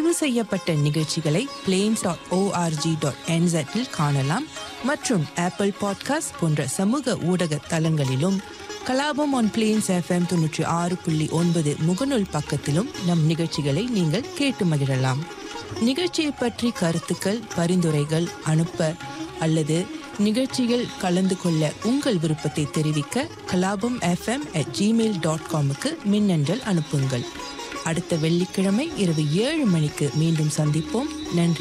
பதிவு செய்யப்பட்ட நிகழ்ச்சிகளை பிளேன்ஸ் டாட் ஓஆர்ஜி டாட் என்செட்டில் காணலாம் மற்றும் ஆப்பிள் பாட்காஸ்ட் போன்ற சமூக ஊடக தளங்களிலும் கலாபம் ஆன் பிளேன்ஸ் எஃப்எம் தொன்னூற்றி ஆறு புள்ளி ஒன்பது முகநூல் பக்கத்திலும் நம் நிகழ்ச்சிகளை நீங்கள் கேட்டு மகிழலாம் நிகழ்ச்சியை பற்றி கருத்துக்கள் பரிந்துரைகள் அனுப்ப அல்லது நிகழ்ச்சியில் கலந்து கொள்ள உங்கள் விருப்பத்தை தெரிவிக்க Kalabam FM at Gmail dot காமுக்கு மின்னஞ்சல் அனுப்புங்கள் அடுத்த வெள்ளிக்கிழமை இரவு ஏழு மணிக்கு மீண்டும் சந்திப்போம் நன்றி